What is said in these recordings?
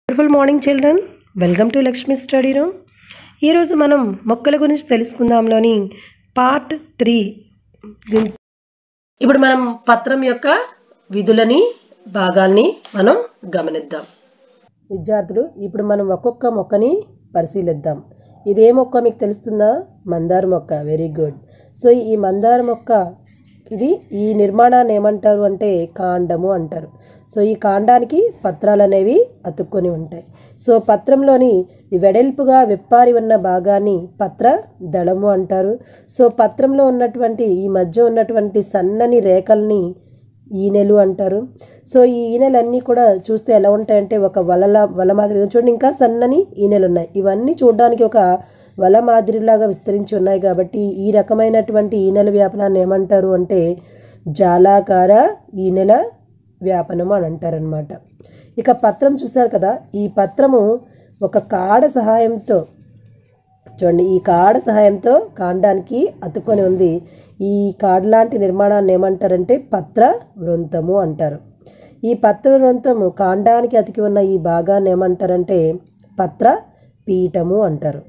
Wonderful morning children welcome to Lakshmi study room ఈరోజు మనం మొక్కల గురించి తెలుసుకుందాంలోని పార్ట్ త్రీ ఇప్పుడు మనం పత్రం యొక్క విధులని భాగాల్ని మనం గమనిద్దాం విద్యార్థులు ఇప్పుడు మనం ఒక్కొక్క మొక్కని పరిశీలిద్దాం ఇది ఏ మొక్క మీకు తెలుస్తుందా మందార మొక్క వెరీ గుడ్ సో ఈ మందార మొక్క ఇది ఈ నిర్మాణాన్ని ఏమంటారు అంటే కాండము అంటారు సో ఈ కాండానికి పత్రాలు అనేవి అతుక్కొని ఉంటాయి సో పత్రంలోని ఈ వెడల్పుగా విప్పారి ఉన్న భాగాన్ని పత్ర దళము అంటారు సో పత్రంలో ఉన్నటువంటి ఈ మధ్య ఉన్నటువంటి సన్నని రేఖల్ని ఈనెలు అంటారు సో ఈ ఈనెలన్నీ కూడా చూస్తే ఎలా ఉంటాయంటే ఒక వలల వల మాదిరిగా చూడండి ఇంకా సన్నని ఈనెలు ఉన్నాయి ఇవన్నీ చూడడానికి ఒక వల మాదిరిలాగా విస్తరించి ఉన్నాయి కాబట్టి ఈ రకమైనటువంటి ఈనెల వ్యాపనాన్ని ఏమంటారు అంటే జాలాకార ఈనెల వ్యాపనము అని అంటారనమాట ఇక పత్రం చూసారు కదా ఈ పత్రము ఒక కాడ సహాయంతో చూడండి ఈ కాడ సహాయంతో కాండానికి అతుక్కొని ఉంది ఈ కాడ లాంటి నిర్మాణాన్ని ఏమంటారంటే పత్ర వృంతము అంటారు ఈ పత్ర వృంతము కాండానికి అతికి ఉన్న ఈ భాగాన్ని ఏమంటారంటే పత్ర పీఠము అంటారు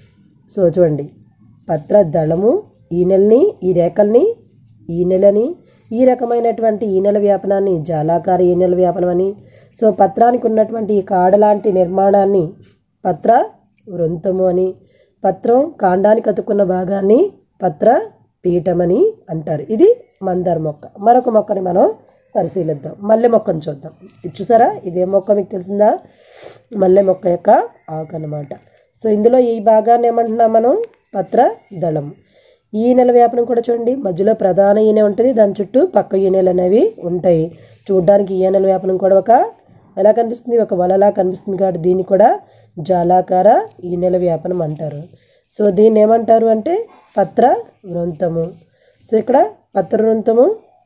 సో చూడండి పత్ర దళము ఈనెల్ని ఈ రేఖల్ని ఈనెలని ఈ రకమైనటువంటి ఈనెల వ్యాపనాన్ని జాలాకార ఈనెల వ్యాపనం అని సో పత్రానికి ఉన్నటువంటి ఈ కాడ లాంటి నిర్మాణాన్ని పత్ర వృంతము అని పత్రం కాండానికి అతుక్కున్న భాగాన్ని పత్ర పీఠమని అంటారు ఇది మందార మొక్క మరొక మొక్కని మనం పరిశీలిద్దాం మల్లె మొక్కను చూద్దాం ఇది చూసారా ఇదే మొక్క మీకు తెలిసిందా మల్లె మొక్క యొక్క ఆకు అన్నమాట సో ఇందులో ఈ భాగాన్ని ఏమంటున్నాం మనం పత్ర దళం ఈ నెల వ్యాపనం కూడా చూడండి మధ్యలో ప్రధాన ఈనె ఉంటుంది దాని చుట్టూ పక్క ఈనెలు అనేవి ఉంటాయి చూడడానికి ఈ నెల వ్యాపనం కూడా ఒక ఎలా కనిపిస్తుంది ఒక వలలా కనిపిస్తుంది కాబట్టి దీన్ని కూడా జాలాకార ఈనెల వ్యాపనం అంటారు సో దీన్ని ఏమంటారు అంటే పత్ర వృంతము సో ఇక్కడ పత్ర వృంతము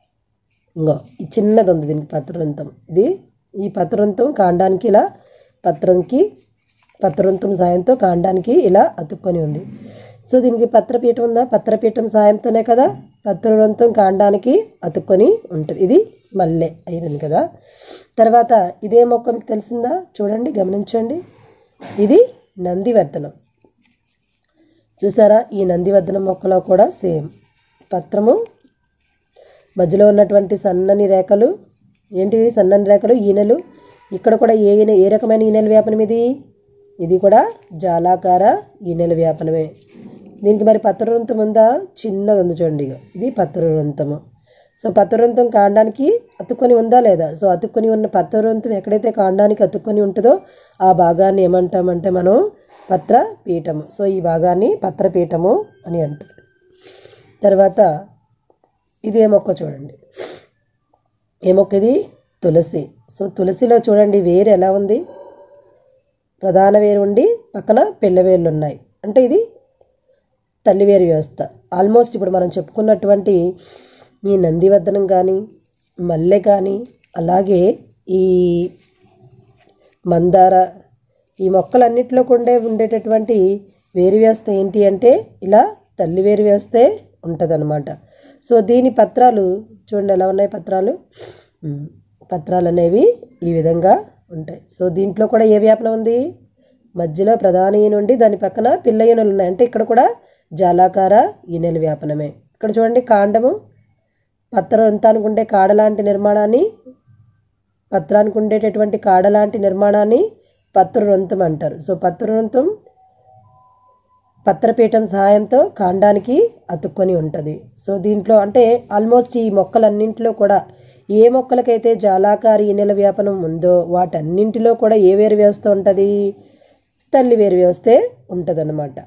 ఇంకో ఈ చిన్నది ఉంది దీనికి పత్రవృంతం ఇది ఈ పత్రవృంతం కాండానికి ఇలా పత్రంకి పత్రవృంతం సాయంతో కాండానికి ఇలా అతుక్కొని ఉంది సో దీనికి పత్రపీఠం ఉందా పత్రపీఠం సాయంతోనే కదా పత్రవృంతం కాండానికి అతుక్కొని ఉంటుంది ఇది మల్లె అయినది కదా తర్వాత ఇదే మొక్క మీకు తెలిసిందా చూడండి గమనించండి ఇది నందివర్ధనం చూసారా ఈ నందివర్ధనం మొక్కలో కూడా సేమ్ పత్రము మధ్యలో ఉన్నటువంటి సన్నని రేఖలు ఏంటివి సన్నని రేఖలు ఈనెలు ఇక్కడ కూడా ఏ ఈనె ఏ రకమైన ఈనెల వ్యాపనం ఇది ఇది కూడా జాలాకార ఈనెల వ్యాపనమే దీనికి మరి పత్రవృంతం ఉందా చిన్నది ఉంది చూడండి ఇగో. ఇది పత్రవృంతము సో పత్రవృంతం కాండానికి అతుక్కొని ఉందా లేదా సో అతుక్కొని ఉన్న పత్రవృంతం ఎక్కడైతే కాండానికి అతుక్కొని ఉంటుందో ఆ భాగాన్ని ఏమంటామంటే మనం పత్ర పీఠము సో ఈ భాగాన్ని పత్రపీఠము అని అంటారు తర్వాత ఇది ఏ మొక్క చూడండి ఏ మొక్క ఇది తులసి సో తులసిలో చూడండి వేరు ఎలా ఉంది ప్రధాన వేరు ఉండి పక్కన పిల్ల వేర్లు ఉన్నాయి అంటే ఇది తల్లివేరు వ్యవస్థ ఆల్మోస్ట్ ఇప్పుడు మనం చెప్పుకున్నటువంటి ఈ నందివర్ధనం కానీ మల్లె కానీ అలాగే ఈ మందార ఈ మొక్కలన్నిటిలో కూడా ఉండేటటువంటి వేరు వ్యవస్థ ఏంటి అంటే ఇలా తల్లి వేరు వ్యవస్థే ఉంటుందన్నమాట సో దీని పత్రాలు చూడండి ఎలా ఉన్నాయి పత్రాలు ఉమ్, పత్రాలు అనేవి ఈ విధంగా ఉంటాయి సో దీంట్లో కూడా ఏ వ్యాపనం ఉంది మధ్యలో ప్రధాన ఈయన ఉండి దాని పక్కన పిల్ల ఈనెలు ఉన్నాయి అంటే ఇక్కడ కూడా జాలాకార ఈనెల వ్యాపనమే ఇక్కడ చూడండి కాండము పత్రవృంతానికి ఉండే కాడ లాంటి నిర్మాణాన్ని పత్రానికి ఉండేటటువంటి కాడ లాంటి నిర్మాణాన్ని పత్రవృంతం అంటారు సో పత్రవృంతం పత్రపీఠం సహాయంతో కాండానికి అతుక్కొని ఉంటుంది సో దీంట్లో అంటే ఆల్మోస్ట్ ఈ మొక్కలన్నింటిలో కూడా ఏ మొక్కలకైతే జాలాకార ఈనెల వ్యాపనం ఉందో వాటన్నింటిలో కూడా ఏ వేరు వ్యవస్థ ఉంటుంది తల్లి వేరు వ్యవస్థే ఉంటుందన్నమాట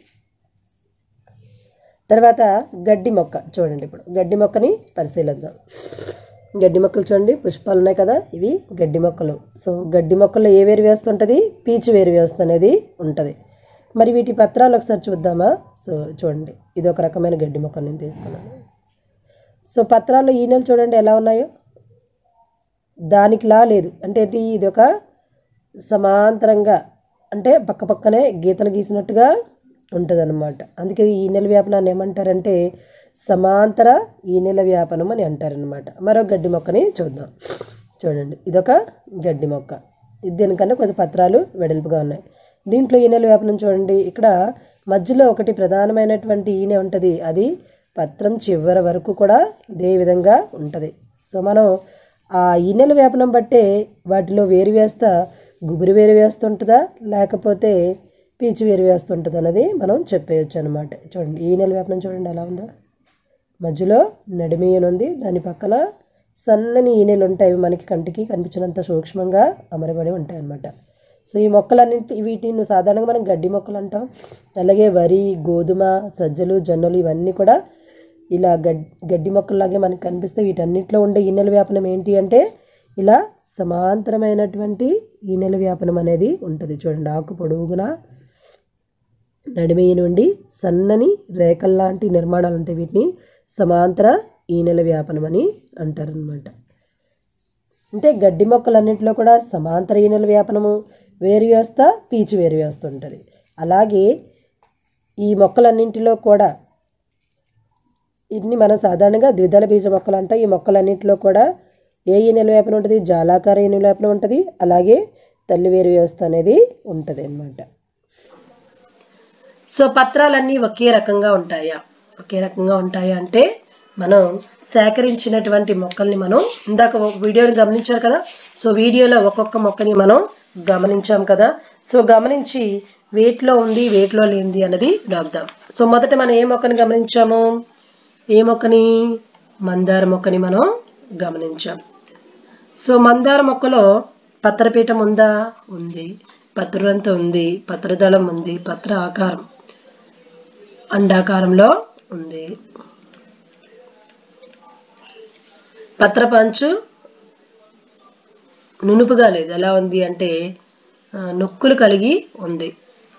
తర్వాత గడ్డి మొక్క చూడండి ఇప్పుడు గడ్డి మొక్కని పరిశీలిద్దాం గడ్డి మొక్కలు చూడండి పుష్పాలు ఉన్నాయి కదా ఇవి గడ్డి మొక్కలు సో గడ్డి మొక్కల్లో ఏ వేరు వ్యవస్థ ఉంటుంది పీచు వేరు వ్యవస్థ అనేది ఉంటుంది మరి వీటి పత్రాలు ఒకసారి చూద్దామా సో చూడండి ఇది ఒక రకమైన గడ్డి మొక్క నేను తీసుకున్నాను సో పత్రాల్లో ఈనెలు చూడండి ఎలా ఉన్నాయో దానికిలా లేదు అంటే ఏంటి ఇది ఒక సమాంతరంగా అంటే పక్క పక్కనే గీతలు గీసినట్టుగా ఉంటుంది అనమాట అందుకే ఈ నెల వ్యాపనాన్ని ఏమంటారంటే సమాంతర ఈ నెల వ్యాపనం అని అంటారనమాట మరో గడ్డి మొక్కని చూద్దాం చూడండి ఇదొక గడ్డి మొక్క దీనికన్నా కొద్ది పత్రాలు వెడల్పుగా ఉన్నాయి దీంట్లో ఈనెల వ్యాపనం చూడండి ఇక్కడ మధ్యలో ఒకటి ప్రధానమైనటువంటి ఈనె ఉంటుంది అది పత్రం చివరి వరకు కూడా ఇదే విధంగా ఉంటుంది సో మనం ఆ ఈనెల వ్యాపనం బట్టే వాటిలో వేరు వేస్తా గుబురు వేరు వేస్తుంటుందా లేకపోతే పీచు వేరు వేస్తుంటుంది అన్నది మనం చెప్పేయచ్చు అనమాట చూడండి ఈ నెల వ్యాపనం చూడండి ఎలా ఉందో మధ్యలో నడిమీయను ఉంది దాని పక్కన సన్నని ఈనెలు ఉంటాయి అవి మనకి కంటికి కనిపించినంత సూక్ష్మంగా అమరబడి ఉంటాయి అన్నమాట సో ఈ మొక్కలన్నింటి వీటిని సాధారణంగా మనం గడ్డి మొక్కలు అంటాం అలాగే వరి గోధుమ సజ్జలు జొన్నలు ఇవన్నీ కూడా ఇలా గడ్ గడ్డి మొక్కల్లాగే మనకు కనిపిస్తే వీటన్నిటిలో ఉండే ఈనెల వ్యాపనం ఏంటి అంటే ఇలా సమాంతరమైనటువంటి ఈనెల వ్యాపనం అనేది ఉంటుంది చూడండి ఆకు పొడుగున నడిమేయ నుండి సన్నని రేఖల్లాంటి నిర్మాణాలు ఉంటాయి వీటిని సమాంతర ఈనెల వ్యాపనం అని అంటారు అనమాట అంటే గడ్డి మొక్కలన్నింటిలో కూడా సమాంతర ఈనెల వ్యాపనము వేరు వ్యవస్థ పీచు వేరు వ్యవస్థ ఉంటుంది అలాగే ఈ మొక్కలన్నింటిలో కూడా వీటిని మనం సాధారణంగా ద్విదళ బీజ మొక్కలు అంటాం ఈ మొక్కలన్నింటిలో కూడా ఏ ఈనెల వ్యాపనం ఉంటుంది జాలాకార ఈనెల వ్యాపనం ఉంటుంది అలాగే తల్లి వేరు వ్యవస్థ అనేది ఉంటుంది అన్నమాట సో పత్రాలన్నీ ఒకే రకంగా ఉంటాయా ఒకే రకంగా ఉంటాయా అంటే మనం సేకరించినటువంటి మొక్కల్ని మనం ఇందాక ఒక వీడియోని గమనించారు కదా సో వీడియోలో ఒక్కొక్క మొక్కని మనం గమనించాం కదా సో గమనించి వేటిలో ఉంది వేటిలో లేనిది అన్నది రాద్దాం సో మొదట మనం ఏ మొక్కని గమనించాము ఏ మొక్కని మందార మొక్కని మనం గమనించాం సో మందార మొక్కలో పత్రపీఠం ఉందా ఉంది పత్రంత ఉంది పత్రదళం ఉంది పత్ర ఆకారం అండాకారంలో ఉంది పత్రపంచు నునుపుగా లేదు ఎలా ఉంది అంటే ఆ, నొక్కులు కలిగి ఉంది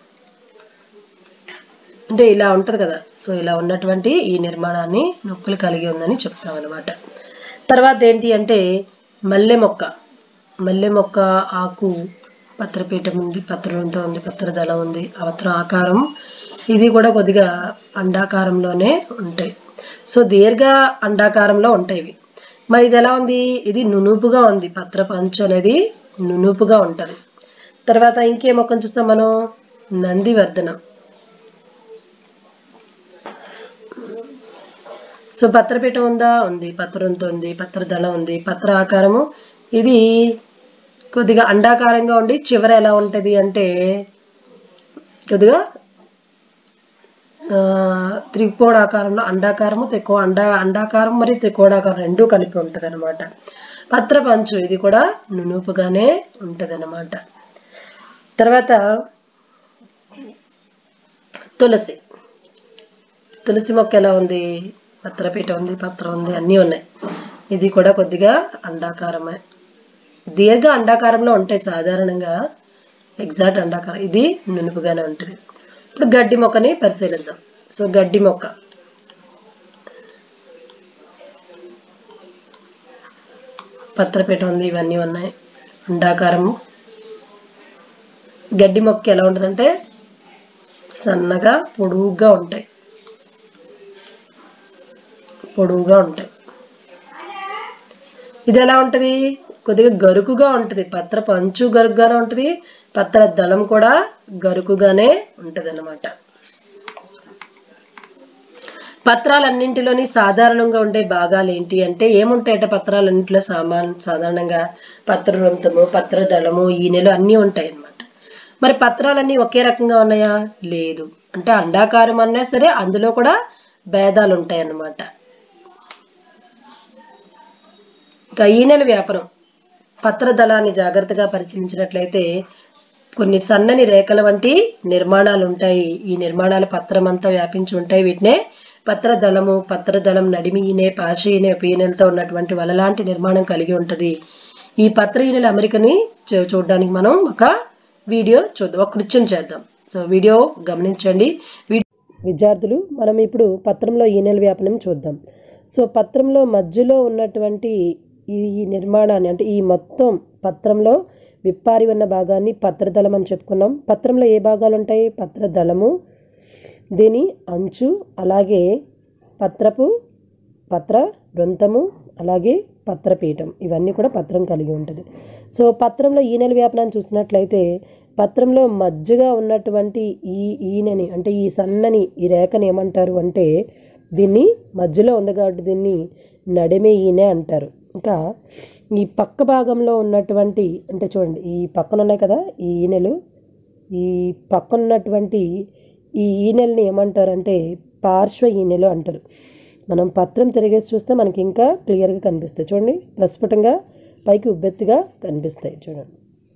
అంటే ఇలా ఉంటది కదా సో ఇలా ఉన్నటువంటి ఈ నిర్మాణాన్ని నొక్కులు కలిగి ఉందని చెప్తాం అనమాట తర్వాత ఏంటి అంటే మల్లె మొక్క మల్లె మొక్క ఆకు పత్రపీఠం ఉంది పత్రంతో ఉంది పత్రదళం ఉంది ఆ పత్రం ఆకారం ఇది కూడా కొద్దిగా అండాకారంలోనే ఉంటాయి సో దీర్ఘ అండాకారంలో ఉంటాయి ఇవి మరి ఇది ఎలా ఉంది ఇది నునుపుగా ఉంది పత్ర పంచు అనేది నునుపుగా ఉంటుంది తర్వాత ఇంకే మొక్కను చూస్తాం మనం నందివర్ధనం సో పత్రపీఠం ఉందా ఉంది పత్రంతో ఉంది పత్రదళం ఉంది పత్ర ఆకారము ఇది కొద్దిగా అండాకారంగా ఉండి చివర ఎలా ఉంటుంది అంటే కొద్దిగా ఆ, త్రికోణాకారంలో అండాకారము త్రికో అండా అండాకారం మరియు త్రికోణాకారం రెండూ కలిపి ఉంటుంది అనమాట పత్రపంచు ఇది కూడా నునుపుగానే ఉంటుంది అనమాట తర్వాత తులసి తులసి మొక్క ఎలా ఉంది పత్రపీఠ ఉంది పత్రం ఉంది అన్నీ ఉన్నాయి ఇది కూడా కొద్దిగా అండాకారమే దీర్ఘ అండాకారంలో ఉంటాయి సాధారణంగా ఎగ్జాక్ట్ అండాకారం ఇది నునుపుగానే ఉంటుంది ఇప్పుడు గడ్డి మొక్కని పరిశీలిద్దాం సో గడ్డి మొక్క పత్రపీఠ ఉంది ఇవన్నీ ఉన్నాయి అండాకారము గడ్డి మొక్క ఎలా ఉంటుందంటే సన్నగా పొడువుగా ఉంటాయి పొడవుగా ఉంటాయి ఇది ఎలా ఉంటది కొద్దిగా గరుకుగా ఉంటది పత్ర పంచు గరుకుగానే ఉంటది పత్ర దళం కూడా గరుకుగానే ఉంటది అనమాట పత్రాలన్నింటిలోని సాధారణంగా ఉండే భాగాలు ఏంటి అంటే ఏముంటాయట పత్రాలన్నింటిలో సామాన్ సాధారణంగా పత్రవృంతము పత్రదళము ఈనెలు అన్నీ ఉంటాయి అన్నమాట మరి పత్రాలన్నీ ఒకే రకంగా ఉన్నాయా లేదు అంటే అండాకారం అన్నా సరే అందులో కూడా భేదాలు ఉంటాయి అన్నమాట ఇంకా ఈనెల వ్యాపారం పత్రదళాన్ని జాగ్రత్తగా పరిశీలించినట్లయితే కొన్ని సన్నని రేఖల వంటి నిర్మాణాలు ఉంటాయి ఈ నిర్మాణాలు పత్రం అంతా వ్యాపించి ఉంటాయి వీటినే పత్రదళము పత్రదళం నడిమి ఈనె పాశ ఈనె పీనెలతో ఉన్నటువంటి వలలాంటి నిర్మాణం కలిగి ఉంటది ఈ పత్ర ఈనెల అమరికని చూ- చూడడానికి మనం ఒక వీడియో చూద్దాం ఒక నృత్యం చేద్దాం సో వీడియో గమనించండి విద్యార్థులు మనం ఇప్పుడు పత్రంలో ఈనెల వ్యాపనం చూద్దాం సో పత్రంలో మధ్యలో ఉన్నటువంటి ఈ నిర్మాణాన్ని అంటే ఈ మొత్తం పత్రంలో విప్పారి ఉన్న భాగాన్ని పత్రదళం అని చెప్పుకున్నాం పత్రంలో ఏ భాగాలు ఉంటాయి పత్రదళము దీని అంచు అలాగే పత్రపు పత్ర వృంతము అలాగే పత్రపీఠం ఇవన్నీ కూడా పత్రం కలిగి ఉంటుంది సో పత్రంలో ఈనెల వ్యాపనాన్ని చూసినట్లయితే పత్రంలో మధ్యగా ఉన్నటువంటి ఈ ఈనెని అంటే ఈ సన్నని ఈ రేఖని ఏమంటారు అంటే దీన్ని మధ్యలో ఉంది కాబట్టి దీన్ని నడిమే ఈనె అంటారు ఇంకా ఈ పక్క భాగంలో ఉన్నటువంటి అంటే చూడండి ఈ పక్కన ఉన్నాయి కదా ఈ ఈనెలు ఈ పక్కన ఉన్నటువంటి ఈ ఈనెల్ని ఏమంటారంటే పార్శ్వ ఈనెలు అంటారు మనం పత్రం తిరిగేసి చూస్తే మనకి ఇంకా క్లియర్గా కనిపిస్తాయి చూడండి ప్రస్ఫుటంగా పైకి ఉబ్బెత్తుగా కనిపిస్తాయి చూడండి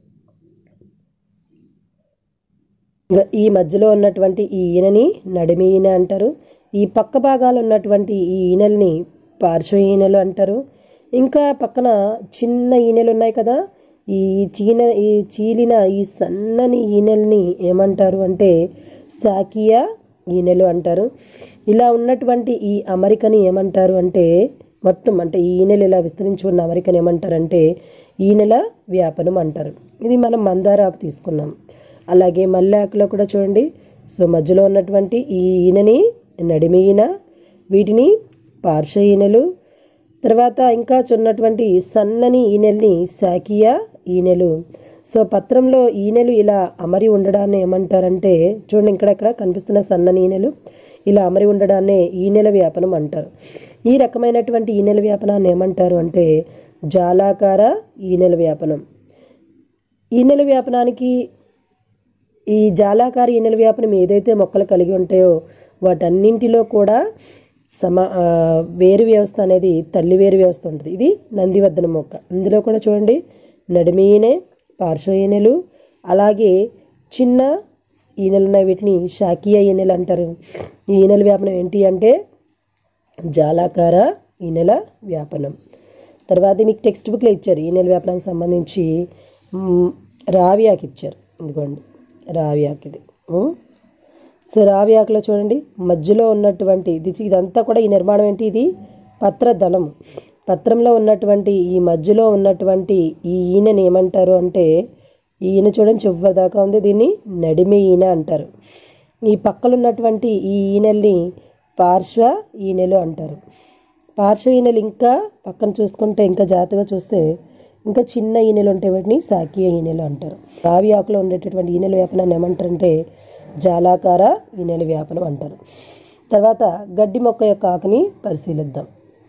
ఇంకా ఈ మధ్యలో ఉన్నటువంటి ఈ ఈనెని నడిమి ఈనె అంటారు ఈ పక్క భాగాలు ఉన్నటువంటి ఈ ఈనెల్ని పార్శ్వ ఈనెలు అంటారు ఇంకా పక్కన చిన్న ఈనెలు ఉన్నాయి కదా ఈ చీన ఈ చీలిన ఈ సన్నని ఈనెల్ని ఏమంటారు అంటే శాకీయ ఈనెలు అంటారు ఇలా ఉన్నటువంటి ఈ అమరికని ఏమంటారు అంటే మొత్తం అంటే ఈ ఈనెలు ఇలా విస్తరించి ఉన్న అమరికని ఏమంటారంటే ఈనెల వ్యాపనం అంటారు ఇది మనం మందారాకు తీసుకున్నాం అలాగే మల్లె ఆకులో కూడా చూడండి సో మధ్యలో ఉన్నటువంటి ఈ ఈనెని నడిమి ఈన వీటిని పార్శ్వ ఈనెలు తర్వాత ఇంకా చున్నటువంటి సన్నని ఈనెల్ని శాకీయ ఈనెలు సో పత్రంలో ఈనెలు ఇలా అమరి ఉండడాన్ని ఏమంటారంటే చూడండి ఇక్కడక్కడ కనిపిస్తున్న సన్నని ఈనెలు ఇలా అమరి ఉండడాన్నే ఈనెల వ్యాపనం అంటారు ఈ రకమైనటువంటి ఈనెల వ్యాపనాన్ని ఏమంటారు అంటే జాలాకార ఈనెల వ్యాపనం ఈనెల వ్యాపనానికి ఈ జాలాకార ఈనెల వ్యాపనం ఏదైతే మొక్కలు కలిగి ఉంటాయో వాటన్నింటిలో కూడా సమ ఆ, వేరు వ్యవస్థ అనేది తల్లి వేరు వ్యవస్థ ఉంటుంది ఇది నందివర్ధన మొక్క ఇందులో కూడా చూడండి నడిమి ఈనె పార్శ్వ ఈనెలు అలాగే చిన్న ఈనెలు ఉన్నాయి వీటిని శాకీయ ఈనెలు అంటారు ఈ ఈనెల వ్యాపనం ఏంటి అంటే జాలాకార ఈనెల వ్యాపనం తర్వాత మీకు టెక్స్ట్ బుక్లో ఇచ్చారు ఈనెల వ్యాపనానికి సంబంధించి మ్, రావి ఆకు ఇచ్చారు ఇదిగోండి రావి ఆకు ఇది ఉం? సో రావి ఆకులో చూడండి మధ్యలో ఉన్నటువంటి ఇది ఇదంతా కూడా ఈ నిర్మాణం ఏంటి ఇది పత్రదళం పత్రంలో ఉన్నటువంటి ఈ మధ్యలో ఉన్నటువంటి ఈ ఈనెని ఏమంటారు అంటే ఈ ఈయన చూడండి చివరి దాకా ఉంది దీన్ని నడిమి ఈన అంటారు ఈ పక్కన ఉన్నటువంటి ఈ ఈనెల్ని పార్శ్వ ఈనెలు అంటారు పార్శ్వ ఈనెలు ఇంకా పక్కన చూసుకుంటే ఇంకా జాగ్రత్తగా చూస్తే ఇంకా చిన్న ఈనెలు ఉంటాయి వాటిని సాకీయ ఈనెలు అంటారు రావి ఆకులో ఉండేటటువంటి ఈనెల వ్యాపనాన్ని ఏమంటారంటే జాలాకార ఈనెల వ్యాపనం అంటారు తర్వాత గడ్డి మొక్క యొక్క ఆకుని పరిశీలిద్దాం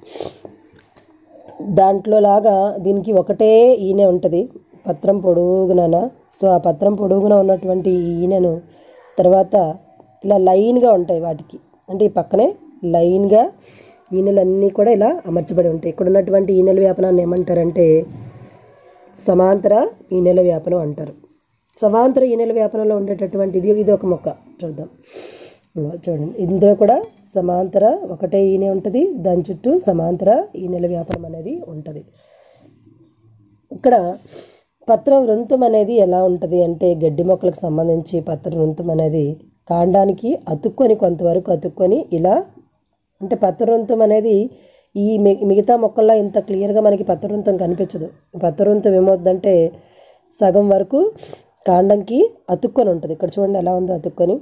దాంట్లో లాగా దీనికి ఒకటే ఈనె ఉంటుంది పత్రం పొడుగున సో ఆ పత్రం పొడుగున ఉన్నటువంటి ఈ ఈనెను తర్వాత ఇలా లైన్గా ఉంటాయి వాటికి అంటే ఈ పక్కనే లైన్గా ఈనెలన్నీ కూడా ఇలా అమర్చబడి ఉంటాయి ఇక్కడ ఉన్నటువంటి ఈనెల వ్యాపనాన్ని ఏమంటారంటే సమాంతర ఈనెల వ్యాపనం అంటారు సమాంతర ఈనెల వ్యాపనంలో ఉండేటటువంటి ఇది ఇది ఒక మొక్క చూద్దాం ఇదిగో చూడండి ఇందులో కూడా సమాంతర ఒకటే ఈనె ఉంటుంది దాని చుట్టూ సమాంతర ఈనెల వ్యాపనం అనేది ఉంటుంది ఇక్కడ పత్ర వృంతం అనేది ఎలా ఉంటుంది అంటే గడ్డి మొక్కలకు సంబంధించి పత్ర వృంతం అనేది కాండానికి అతుక్కొని కొంతవరకు అతుక్కొని ఇలా అంటే పత్ర వృంతం అనేది ఈ మి- మిగతా మొక్కల్లో ఇంత క్లియర్గా మనకి పత్ర వృంతం కనిపించదు పత్ర వృంతం ఏమవుతుందంటే సగం వరకు కాండంకి అతుక్కొని ఉంటుంది ఇక్కడ చూడండి ఎలా ఉందో అతుక్కొని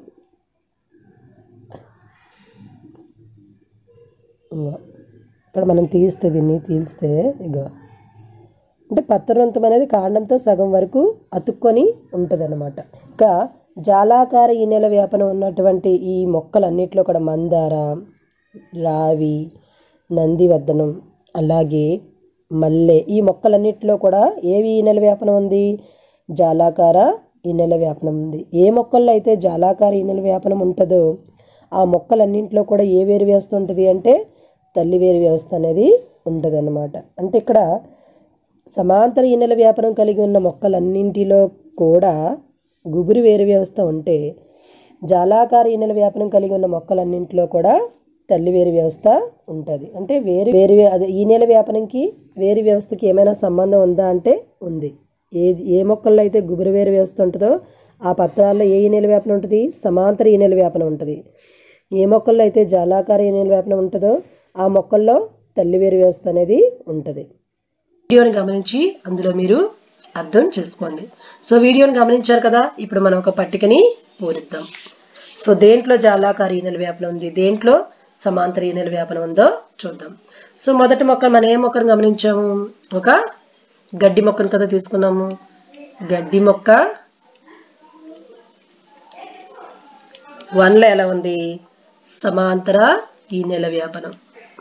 ఇగో. ఇక్కడ మనం తీస్తే దీన్ని తీస్తే ఇగో అంటే పత్రవంతం అనేది కాండంతో సగం వరకు అతుక్కొని ఉంటుంది అనమాట ఇంకా జాలాకార ఈనెల వ్యాపనం ఉన్నటువంటి ఈ మొక్కలన్నిటిలో కూడా మందార రావి నందివర్ధనం అలాగే మల్లె ఈ మొక్కలన్నిటిలో కూడా ఏవి ఈనెల వ్యాపనం ఉంది జాలాకార ఈనెల వ్యాపనం ఉంది ఏ మొక్కల్లో అయితే జాలాకార ఈనెల వ్యాపనం ఉంటుందో ఆ మొక్కలన్నింటిలో కూడా ఏ వేరు వ్యవస్థ ఉంటుంది అంటే తల్లి వేరు వ్యవస్థ అనేది ఉంటుంది అంటే ఇక్కడ సమాంతర ఈనెల వ్యాపనం కలిగి ఉన్న మొక్కలన్నింటిలో కూడా గుబురు వేరు వ్యవస్థ ఉంటే జాలాకార ఈనెల వ్యాపనం కలిగి ఉన్న మొక్కలన్నింటిలో కూడా తల్లి వేరు వ్యవస్థ ఉంటుంది అంటే వేరు వేరు వ్య- అదే ఈనెల వ్యాపనంకి వేరు వ్యవస్థకి ఏమైనా సంబంధం ఉందా అంటే ఉంది ఏ ఏ మొక్కల్లో అయితే గుబురు వేరు వ్యవస్థ ఉంటుందో ఆ పత్రాల్లో ఏ ఈనెల వ్యాపనం ఉంటుంది సమాంతర ఈనెల వ్యాపనం ఉంటుంది ఏ మొక్కల్లో అయితే జాలాకార ఈనెల వ్యాపనం ఉంటుందో ఆ మొక్కల్లో తల్లి వేరు వ్యవస్థ అనేది ఉంటుంది వీడియోని గమనించి అందులో మీరు అర్థం చేసుకోండి సో వీడియోని గమనించారు కదా ఇప్పుడు మనం ఒక పట్టికని పూరిద్దాం సో దేంట్లో జాలాకార ఈనెల వ్యాపనం ఉంది దేంట్లో సమాంతర ఈనెల వ్యాపనం ఉందో చూద్దాం సో మొదటి మొక్క మనం ఏ మొక్కను గమనించాము ఒక గడ్డి మొక్కను కదా తీసుకున్నాము గడ్డి మొక్క వన్లో ఎలా ఉంది సమాంతర ఈ నెల వ్యాపనం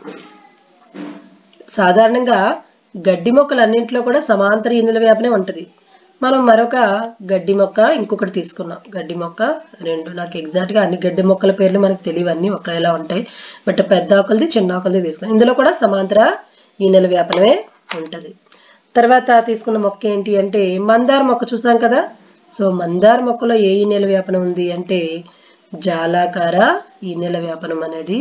సాధారణంగా గడ్డి మొక్కలన్నింటిలో కూడా సమాంతర ఈ నెల వ్యాపనే ఉంటుంది మనం మరొక గడ్డి మొక్క ఇంకొకటి తీసుకున్నాం గడ్డి మొక్క రెండు నాకు ఎగ్జాక్ట్గా అన్ని గడ్డి మొక్కల పేర్లు మనకు తెలియవు అన్ని ఒకేలా ఉంటాయి బట్ పెద్ద ఆకులది చిన్న ఆకులది తీసుకున్నాం ఇందులో కూడా సమాంతర ఈ నెల వ్యాపనమే ఉంటుంది తర్వాత తీసుకున్న మొక్క ఏంటి అంటే మందార మొక్క చూసాం కదా సో మందార మొక్కలో ఏ ఈ నెల వ్యాపనం ఉంది అంటే జాలాకార ఈ నెల వ్యాపనం అనేది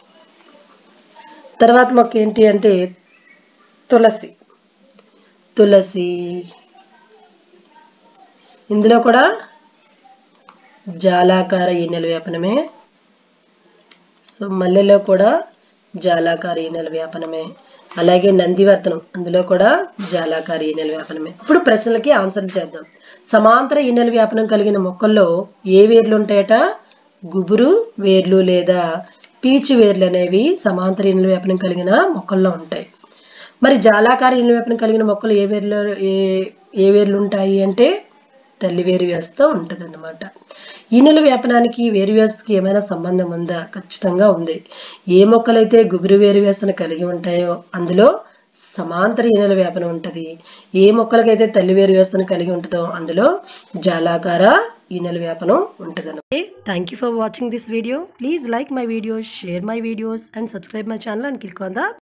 తర్వాత మొక్క ఏంటి అంటే తులసి తులసి ఇందులో కూడా జాలాకార ఈ నెల వ్యాపనమే సో మల్లెలో కూడా జాలాకార ఈ నెల వ్యాపనమే అలాగే నందివర్ధనం అందులో కూడా జాలాకార ఈ నెల వ్యాపనమే ఇప్పుడు ప్రశ్నలకి ఆన్సర్లు చేద్దాం సమాంతర ఈ నెల వ్యాపనం కలిగిన మొక్కల్లో ఏ వేర్లు ఉంటాయట గుబురు వేర్లు లేదా పీచు వేర్లు అనేవి సమాంతర ఈ నెల వ్యాపనం కలిగిన మొక్కల్లో ఉంటాయి మరి జాలాకార ఈ నెల వ్యాపనం కలిగిన మొక్కలు ఏ వేర్లు ఏ ఏ వేర్లు ఉంటాయి అంటే తల్లి వేరు వ్యవస్థ ఉంటుంది అన్నమాట ఈ నెల వ్యాపనానికి వేరు వ్యవస్థకి ఏమైనా సంబంధం ఉందా ఖచ్చితంగా ఉంది ఏ మొక్కలైతే గుబురు వేరు వ్యవస్థను కలిగి ఉంటాయో అందులో సమాంతర ఈ నెల వ్యాపనం ఉంటుంది ఏ మొక్కలకైతే తల్లి వేరు వ్యవస్థను కలిగి ఉంటుందో అందులో జాలాకార ఈ నెల వ్యాపనం ఉంటుంది thank you for watching this video please like my videos share my videos and subscribe my channel and click on the